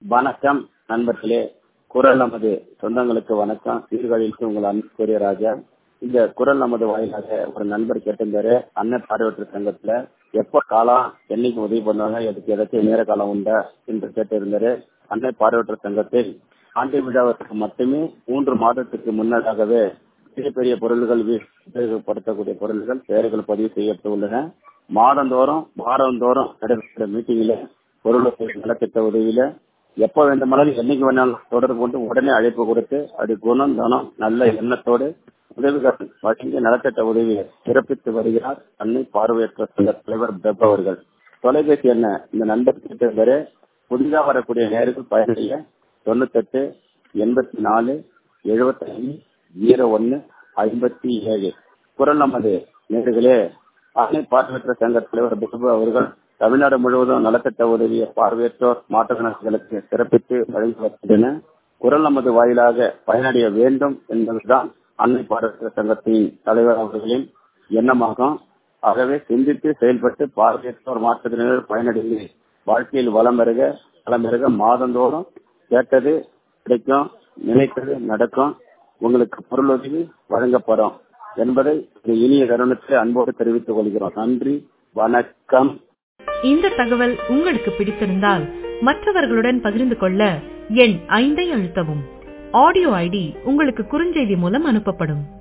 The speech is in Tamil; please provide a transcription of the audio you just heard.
வணக்கம் நண்பர்களே குரல் நமது சொந்தங்களுக்கு வணக்கம் சீர்காழிக்கு உங்கள் அன்புக்குரிய ராஜா இந்த குரல் நமது வாயிலாக ஒரு நண்பர் கேட்டிருந்தாரு அண்ணன் பார்வையற்ற சங்கத்துல எப்ப காலம் என்னைக்கு உதவி பண்ணுவாங்க அதுக்கு ஏதாச்சும் நேர காலம் உண்டா என்று கேட்டிருந்தாரு அன்னை பார்வையற்ற சங்கத்தில் ஆண்டு விழாவிற்கு மட்டுமே மூன்று மாதத்துக்கு முன்னதாகவே பெரிய பெரிய பொருள்கள் உபயோகப்படுத்தக்கூடிய பொருள்கள் பெயர்கள் பதிவு செய்யப்பட்டுள்ளன மாதந்தோறும் வாரந்தோறும் நடைபெற்ற மீட்டிங்ல பொருள் நலத்திட்ட உதவியில எப்ப வேண்டுமானாலும் என்னைக்கு வேணாலும் தொடர்பு கொண்டு உடனே அழைப்பு கொடுத்து அது குணம் தனம் நல்ல எண்ணத்தோடு உதவிகள் வழங்கி நலத்திட்ட உதவியை சிறப்பித்து வருகிறார் அன்னை பார்வையற்ற சங்க தலைவர் பிரப் அவர்கள் தொலைபேசி என்ன இந்த நண்பர் கேட்டிருந்தாரு புதிதாக வரக்கூடிய நேருக்கு பயனடைய தொண்ணூத்தெட்டு எண்பத்தி நாலு எழுபத்தி ஐந்து ஜீரோ ஒன்னு ஐம்பத்தி ஏழு குரல் நமது நேர்களே அன்னை பார்வையற்ற சங்க தலைவர் பிரபு அவர்கள் தமிழ்நாடு முழுவதும் நலத்திட்ட உதவிய பார்வையற்றோர் மாற்றுத்திறனாளிகளுக்கு சிறப்பித்து வழங்கி வருகின்றன குரல் நமது வாயிலாக பயனடைய வேண்டும் என்பதுதான் அன்னை பார்வையற்ற சங்கத்தின் தலைவர் அவர்களின் எண்ணமாகும் ஆகவே சிந்தித்து செயல்பட்டு பார்வையற்றோர் மாற்றுத்திறனாளர் பயனடைந்து வாழ்க்கையில் வளம் பெருக வளம் பெருக மாதந்தோறும் கேட்டது கிடைக்கும் நினைத்தது நடக்கும் உங்களுக்கு பொருளுதவி வழங்கப்படும் என்பதை இனிய தருணத்தை அன்போடு தெரிவித்துக் கொள்கிறோம் நன்றி வணக்கம் இந்த தகவல் உங்களுக்கு பிடித்திருந்தால் மற்றவர்களுடன் பகிர்ந்து கொள்ள எண் ஐந்தை அழுத்தவும் ஆடியோ ஐடி உங்களுக்கு குறுஞ்செய்தி மூலம் அனுப்பப்படும்